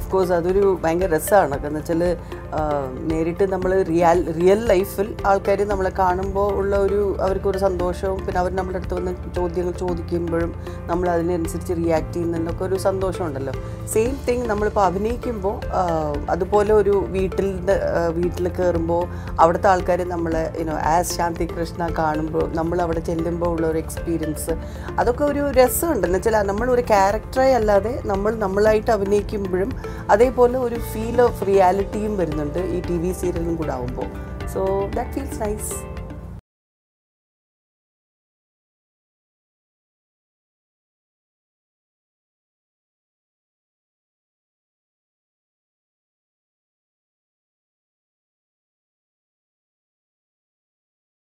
course അതൊരു ഭയങ്കര രസമാണ് എന്ന് വെച്ചാൽ നേരിട്ട് നമ്മൾ റിയൽ റിയൽ ലൈഫിൽ ആൾക്കാർ നമ്മളെ കാണുമ്പോൾ ഉള്ള ഒരു അവർക്കൊരു സന്തോഷവും പിന്നെ അവർ നമ്മുടെ അടുത്ത് വന്ന് ചോദ്യങ്ങൾ ചോദിക്കുമ്പോഴും നമ്മൾ അതിനനുസരിച്ച് റിയാക്ട് ചെയ്യുന്നതിനൊക്കെ ഒരു സന്തോഷമുണ്ടല്ലോ സെയിം തിങ് നമ്മളിപ്പോൾ അഭിനയിക്കുമ്പോൾ അതുപോലെ ഒരു വീട്ടിൽ വീട്ടിൽ കയറുമ്പോൾ അവിടുത്തെ ആൾക്കാർ നമ്മളെ യുനോ ആസ് ശാന്തി കൃഷ്ണ കാണുമ്പോൾ നമ്മൾ അവിടെ ചെല്ലുമ്പോൾ ഉള്ള ഒരു എക്സ്പീരിയൻസ് അതൊക്കെ ഒരു രസമുണ്ട് എന്ന് വെച്ചാൽ നമ്മൾ ഒരു ക്യാരക്ടറായി അല്ലാതെ നമ്മൾ നമ്മളായിട്ട് അഭിനയിക്കുമ്പോഴും അതേപോലെ ഒരു ഫീൽ ഓഫ് റിയാലിറ്റിയും വരുന്നുണ്ട് ഈ ടി വി സീരിയലും കൂടെ ആവുമ്പോൾ സോ ദാറ്റ് ഫീൽസ് നൈസ്